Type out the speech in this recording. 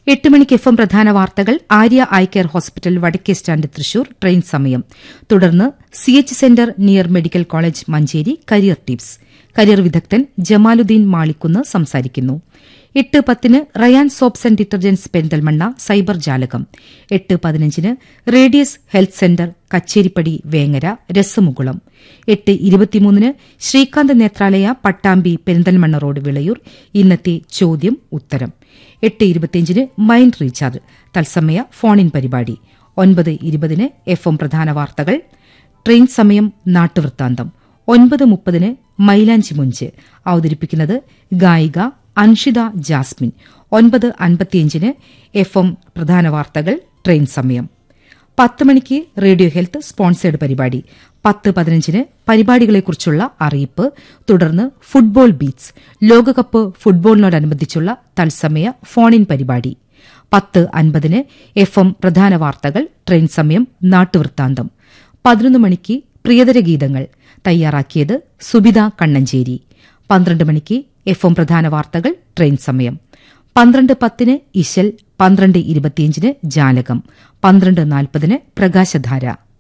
എട്ട് മണിക്ക് F M പ്രധാന വാർത്തകൾ ആര്യ ഐ കെയർ ഹോസ്പിറ്റൽ വടക്കേ സ്റ്റാൻഡ് തൃശൂർ ട്രെയിൻ സമയം തുടർന്ന് C H centre near medical college Manjeri career tips career വിദഗ്ധൻ ജമാലുദ്ദീൻ മാളിക്കുന്ന് സംസാരിക്കുന്നു എട്ട് പത്തിന് Rayan soaps and detergents Perinthalmanna cyber ജാലകം എട്ട് പതിനഞ്ചിന് radius health centre Kacheripady Vengara രസമുകുളം എട്ട് ഇരുപത്തിമൂന്നിന് ശ്രീകാന്ത് നേത്രാലയ പട്ടാമ്പി പെരിന്തൽമണ്ണ റോഡ് വിളയൂർ ഇന്നത്തെ ചോദ്യം ഉത്തരം എട്ട് ഇരുപത്തിയഞ്ചിന് മൈൻഡ് റീചാർജ് തത്സമയ ഫോൺ ഇൻ പരിപാടി ഒൻപത് ഇരുപതിന് എഫ് എം പ്രധാന വാർത്തകൾ ട്രെയിൻ സമയം നാട്ടുവൃത്താന്തം ഒൻപത് മുപ്പതിന് മൈലാഞ്ചി മുഞ്ച് അവതരിപ്പിക്കുന്നത് ഗായിക അൻഷിത ജാസ്മിൻ ഒൻപത് അൻപത്തിയഞ്ചിന് എഫ് എം പ്രധാന വാർത്തകൾ ട്രെയിൻ സമയം പത്ത് മണിക്ക് റേഡിയോ ഹെൽത്ത് സ്പോൺസേഡ് പരിപാടി പത്ത് പതിനഞ്ചിന് പരിപാടികളെക്കുറിച്ചുള്ള അറിയിപ്പ് തുടർന്ന് ഫുട്ബോൾ ബീറ്റ്സ് ലോകകപ്പ് ഫുട്ബോളിനോടനുബന്ധിച്ചുള്ള തത്സമയ ഫോൺ ഇൻ പരിപാടി പത്ത് അൻപതിന് എഫ് എം പ്രധാന വാർത്തകൾ ട്രെയിൻ സമയം നാട്ടുവൃത്താന്തം പതിനൊന്ന് മണിക്ക് പ്രിയതര ഗീതങ്ങൾ തയ്യാറാക്കിയത് സുബിത കണ്ണഞ്ചേരി പന്ത്രണ്ട് മണിക്ക് എഫ് എം പ്രധാന വാർത്തകൾ ട്രെയിൻ സമയം പന്ത്രണ്ട് പത്തിന് ഇശൽ പന്ത്രണ്ട് ഇരുപത്തിയഞ്ചിന് ജാലകം പന്ത്രണ്ട് നാൽപ്പതിന് പ്രകാശധാര